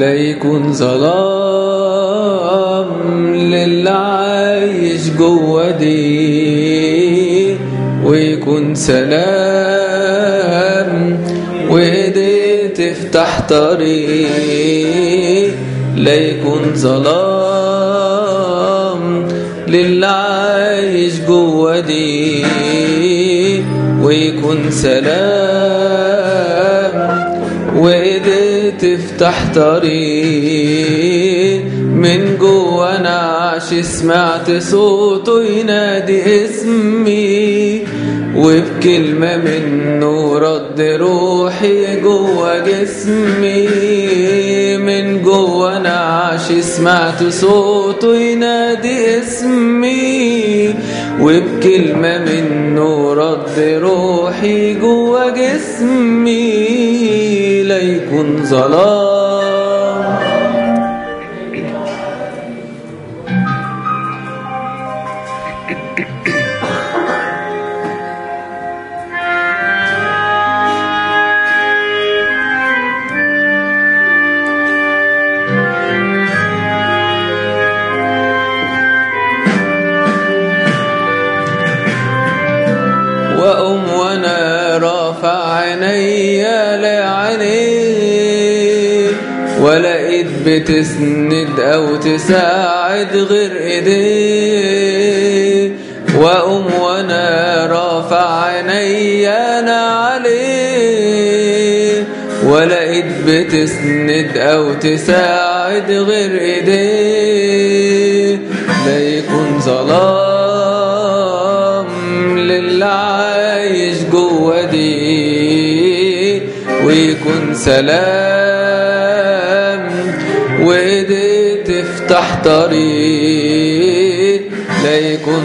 لا يكون ظلام للي عايش جوا دي ويكون سلام وايديه تفتح طريق لا يكون ظلام للي عايش جوا دي ويكون سلام وايديه تفتح طريق من جوا نعش سمعت صوته ينادي اسمي وبكلمة منه رد روحي جوا جسمي من جوا نعش سمعت صوته ينادي اسمي وبكلمة منه رد روحي جوا جسمي لا يكون ظلام وأم وأنا رافع عينيا لعينيه ولقيت بتسند أو تساعد غير إيديه وأم وأنا رافع عينيا أنا عليه ولقيت بتسند أو تساعد غير إيديه لا يكون ظلام للي عايش جوا دي ويكون سلام وايديه تفتح طريق لا يكون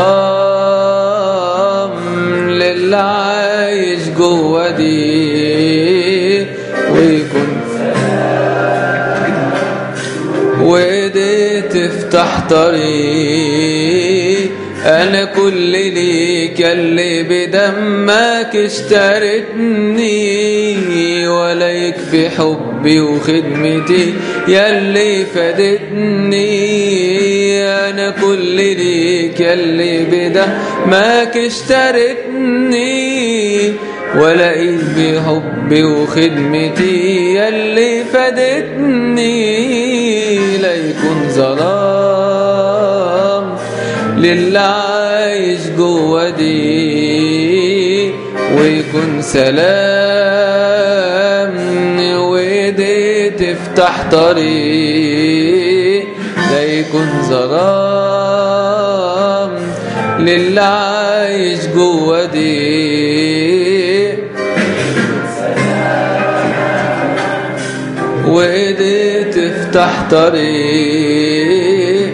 ظلام للي عايش جوا دي ويكون وايديه تفتح طريق انا كل ليك يلي بدمك اشتريتني ولا يكفي حبي وخدمتي يلي فادتني انا كل ليك يلي بدمك اشتريتني ولا قلبي حبي وخدمتي يلي فادتني لا يكون ظلام للي عايش جوا دي ويكون سلام وايديه تفتح طريق لا يكون ظلام للي عايش جوا دي وايديه تفتح طريق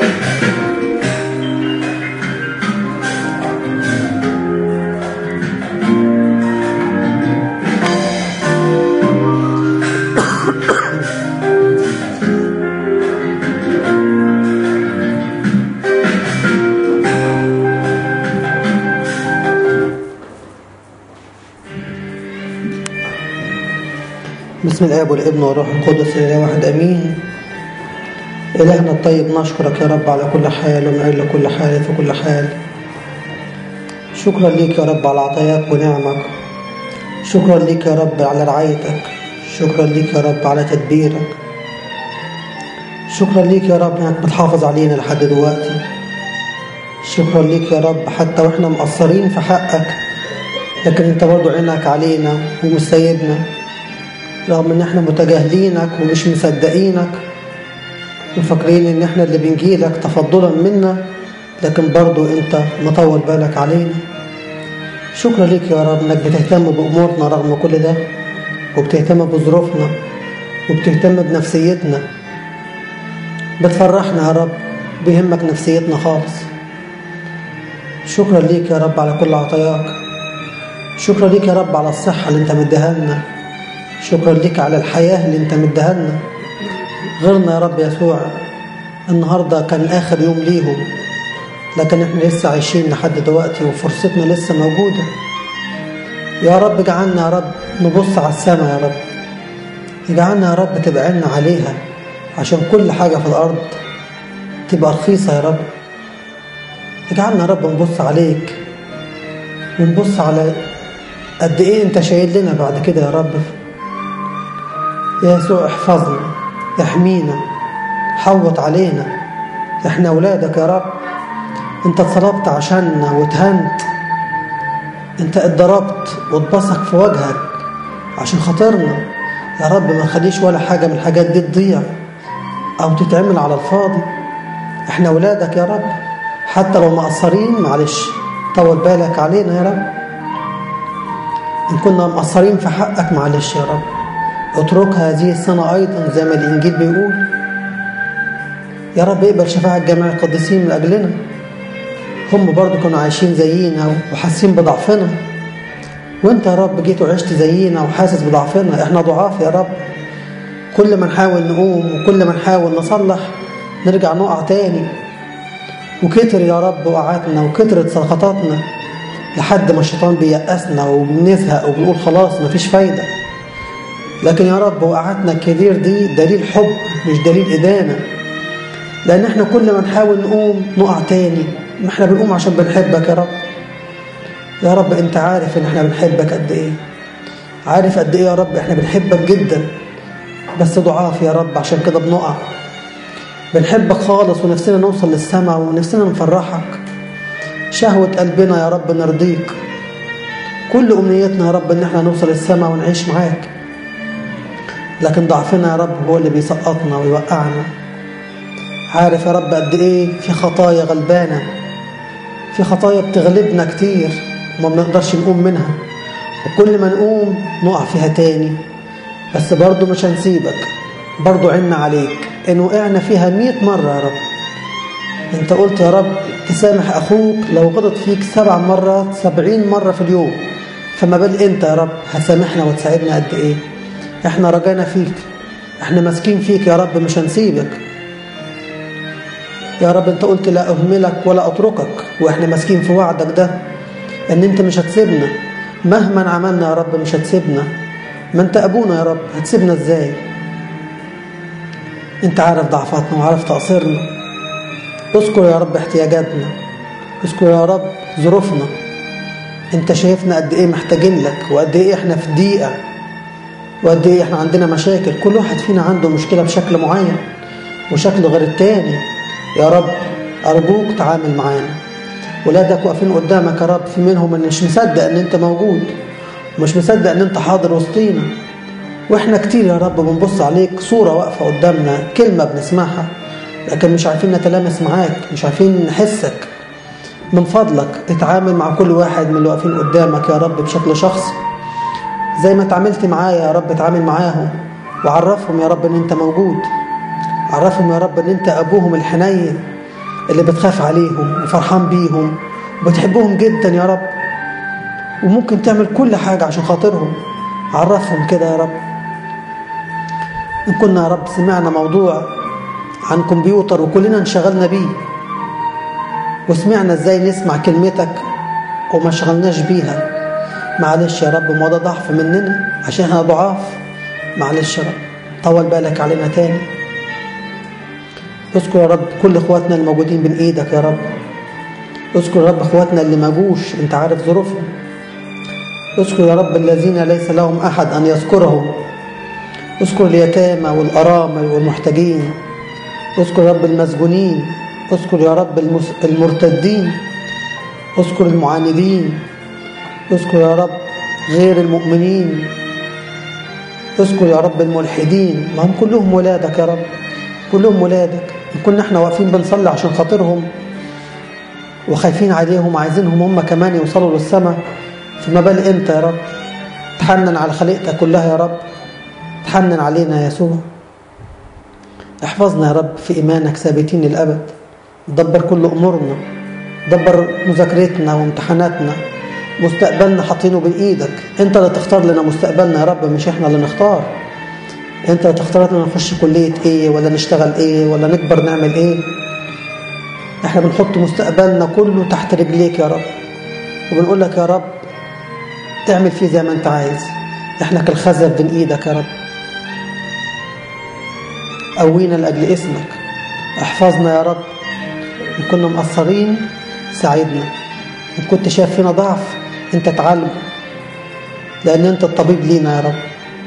بسم الاب والابن والروح القدس اله واحد امين الهنا الطيب نشكرك يا رب على كل حال ومن اجل كل حال في كل حال شكرا ليك يا رب على عطاياك ونعمك شكرا ليك يا رب على رعايتك شكرا ليك يا رب على تدبيرك شكرا ليك يا رب انك بتحافظ علينا لحد دلوقتي شكرا ليك يا رب حتى واحنا مقصرين في حقك لكن انت برضو عينك علينا ومش سايبنا رغم ان احنا متجاهلينك ومش مصدقينك وفاكرين ان احنا اللي بنجيلك تفضلا منا لكن برضو انت مطول بالك علينا شكرا ليك يا رب انك بتهتم بامورنا رغم كل ده وبتهتم بظروفنا وبتهتم بنفسيتنا بتفرحنا يا رب بيهمك نفسيتنا خالص شكرا ليك يا رب على كل عطاياك شكرا ليك يا رب على الصحة اللي انت مديها لنا شكرا ليك على الحياة اللي انت مديها لنا غيرنا يا رب يسوع النهاردة كان آخر يوم ليهم لكن احنا لسه عايشين لحد دلوقتي وفرصتنا لسه موجودة يا رب اجعلنا يا رب نبص على السماء يا رب اجعلنا يا رب تبقى عنا عليها عشان كل حاجة في الأرض تبقى رخيصة يا رب اجعلنا يا رب نبص عليك ونبص على قد ايه انت شايل لنا بعد كده يا رب يا يسوع احفظنا احمينا حوط علينا احنا اولادك يا رب انت اتصلبت عشاننا واتهنت انت اتضربت واتبصق في وجهك عشان خاطرنا يا رب ما نخليش ولا حاجة من الحاجات دي تضيع او تتعمل على الفاضي احنا اولادك يا رب حتى لو مقصرين معلش طول بالك علينا يا رب إن كنا مقصرين في حقك معلش يا رب اترك هذه السنة أيضا زي ما الإنجيل بيقول يا رب اقبل شفاعة جميع القديسين من أجلنا هم برضو كانوا عايشين زينا وحاسين بضعفنا وانت يا رب جيت وعشت زينا وحاسس بضعفنا احنا ضعاف يا رب كل ما نحاول نقوم وكل ما نحاول نصلح نرجع نقع تاني وكتر يا رب وقعاتنا وكترت سقطاتنا لحد ما الشيطان بيأسنا وبنزهق وبنقول خلاص مفيش فايدة لكن يا رب وقعاتنا الكتير دي دليل حب مش دليل إدانة لأن احنا كل ما نحاول نقوم نقع تاني ما احنا بنقوم عشان بنحبك يا رب يا رب انت عارف ان احنا بنحبك قد ايه عارف قد ايه يا رب احنا بنحبك جدا بس ضعاف يا رب عشان كده بنقع بنحبك خالص ونفسنا نوصل للسماء ونفسنا نفرحك شهوة قلبنا يا رب نرضيك كل أمنيتنا يا رب إن احنا نوصل السماء ونعيش معاك لكن ضعفنا يا رب هو اللي بيسقطنا ويوقعنا عارف يا رب قد إيه في خطايا غلبانة في خطايا بتغلبنا كتير وما بنقدرش نقوم منها وكل ما نقوم نقع فيها تاني بس برضه مش هنسيبك برضه عنا عليك إن وقعنا فيها مئة مرة يا رب انت قلت يا رب تسامح اخوك لو غلط فيك سبع مرات سبعين مرة في اليوم فما بال انت يا رب هتسامحنا وتساعدنا قد ايه احنا رجانا فيك احنا ماسكين فيك يا رب مش هنسيبك يا رب انت قلت لا اهملك ولا اتركك واحنا ماسكين في وعدك ده ان انت مش هتسيبنا مهما عملنا يا رب مش هتسيبنا ما انت ابونا يا رب هتسيبنا ازاي انت عارف ضعفاتنا وعارف تقصيرنا اذكر يا رب احتياجاتنا اذكر يا رب ظروفنا انت شايفنا قد ايه محتاجين لك وقد ايه احنا في ضيقه وقد ايه احنا عندنا مشاكل كل واحد فينا عنده مشكله بشكل معين وشكل غير التاني يا رب ارجوك تعامل معانا ولادك واقفين قدامك يا رب في منهم اللي مش مصدق ان انت موجود ومش مصدق ان انت حاضر وسطينا واحنا كتير يا رب بنبص عليك صوره واقفه قدامنا كلمه بنسمعها لكن مش عارفين نتلامس معاك مش عارفين نحسك من فضلك اتعامل مع كل واحد من اللي واقفين قدامك يا رب بشكل شخصي زي ما اتعاملت معايا يا رب اتعامل معاهم وعرفهم يا رب ان انت موجود عرفهم يا رب ان انت ابوهم الحنين اللي بتخاف عليهم وفرحان بيهم وبتحبهم جدا يا رب وممكن تعمل كل حاجة عشان خاطرهم عرفهم كده يا رب إن كنا يا رب سمعنا موضوع عن كمبيوتر وكلنا انشغلنا بيه وسمعنا ازاي نسمع كلمتك وما شغلناش بيها معلش يا رب ما ده ضعف مننا عشان احنا ضعاف معلش يا رب طول بالك علينا تاني اذكر يا رب كل اخواتنا الموجودين بين ايدك يا رب اذكر يا رب اخواتنا اللي ما جوش انت عارف ظروفهم اذكر يا رب الذين ليس لهم احد ان يذكرهم اذكر اليتامى والارامل والمحتاجين اذكر يا رب المسجونين اذكر يا رب المس... المرتدين اذكر المعاندين اذكر يا رب غير المؤمنين اذكر يا رب الملحدين ما هم كلهم ولادك يا رب كلهم ولادك إن كنا احنا واقفين بنصلي عشان خاطرهم وخايفين عليهم وعايزينهم هم كمان يوصلوا للسماء فما بال انت يا رب تحنن على خليقتك كلها يا رب تحنن علينا يا يسوع احفظنا يا رب في إيمانك ثابتين للأبد دبر كل أمورنا دبر مذاكرتنا وامتحاناتنا مستقبلنا حاطينه بين ايدك انت اللي تختار لنا مستقبلنا يا رب مش احنا اللي نختار انت اللي تختار لنا نخش كلية ايه ولا نشتغل ايه ولا نكبر نعمل ايه احنا بنحط مستقبلنا كله تحت رجليك يا رب وبنقول لك يا رب اعمل فيه زي ما انت عايز احنا كالخزف بين ايدك يا رب قوينا لأجل اسمك احفظنا يا رب إن كنا مقصرين ساعدنا إن كنت شايف فينا ضعف أنت تعالجه لأن أنت الطبيب لينا يا رب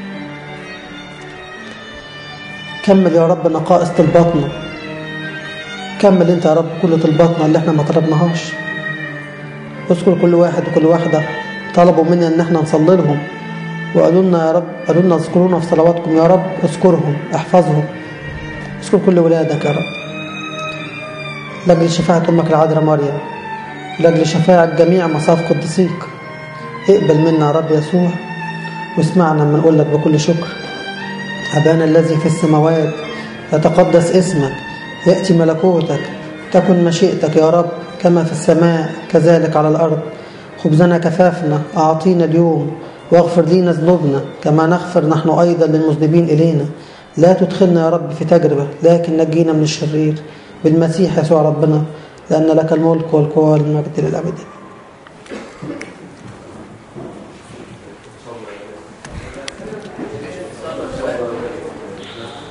كمل يا رب نقائص طلباتنا كمل أنت يا رب كل طلباتنا اللي احنا ما طلبناهاش اذكر كل واحد وكل واحدة طلبوا منا ان احنا نصلي لهم وقالوا لنا يا رب قالوا لنا اذكرونا في صلواتكم يا رب اذكرهم احفظهم اذكر كل ولادك يا رب لاجل شفاعة امك العذراء مريم لاجل شفاعة جميع مصاف قدسيك اقبل منا يا رب يسوع واسمعنا لما نقول لك بكل شكر أبانا الذي في السماوات يتقدس اسمك يأتي ملكوتك تكن مشيئتك يا رب كما في السماء كذلك على الأرض خبزنا كفافنا أعطينا اليوم واغفر لنا ذنوبنا كما نغفر نحن أيضا للمذنبين إلينا لا تدخلنا يا رب في تجربة لكن نجينا من الشرير بالمسيح يسوع ربنا لأن لك الملك والقوة والمجد للأبد